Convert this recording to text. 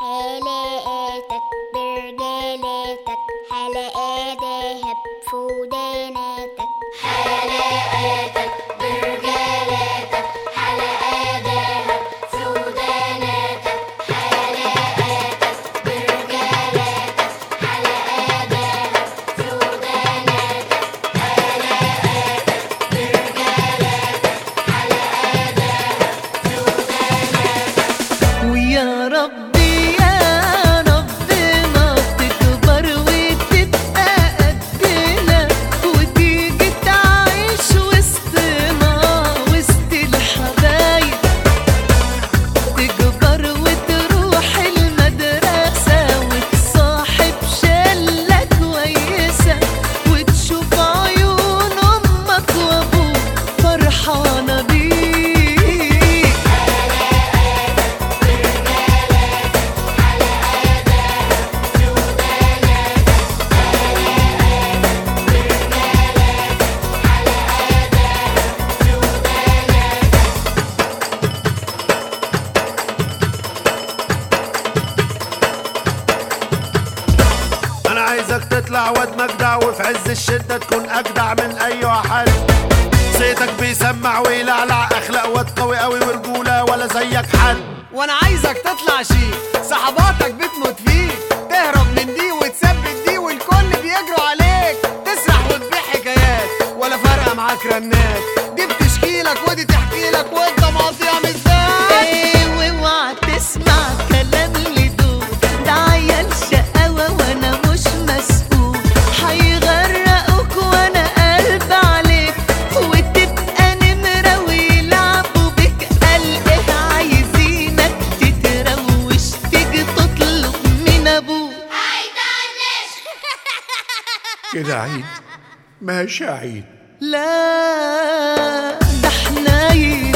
حلقاتك برجالاتك حلقات دهب في وداناتك حلقاتك برجالاتك حلقات دهب في وداناتك حلقاتك برجالاتك حلقات دهب في وداناتك حلقاتك برجالاتك حلقات دهب في وداناتك ويا ربي يا ربنا تكبر وتبقى قدنا وتيجي تعيش وسطنا وسط الحبايب تكبر وتروح المدرسة وتصاحب شلة كويسة وتشوف عيون أمك وأبوك فرحانة بيك انا عايزك تطلع واد مجدع وفي عز الشدة تكون اجدع من اي حد صيتك بيسمع ويلعلع اخلاق واد قوي قوي ورجولة ولا زيك حد وانا عايزك تطلع شيك صحباتك بتموت فيك تهرب من دي وتثبت دي والكل بيجروا عليك تسرح وتبيع حكايات ولا فارقه معاك رنات دي بتشكي لك ودي تحكي لك وانت مقضيها مزاج ايه واوعى تسمع كلام لدول ده عيال شقاوة وانا مش مسؤول هيغرقوك وانا قلب عليك وتبقى نمرة ويلعبوا بك قال ايه عايزينك تتروش تيجي تطلب من ابوك كده عيد ماشي عيد لا ده حنين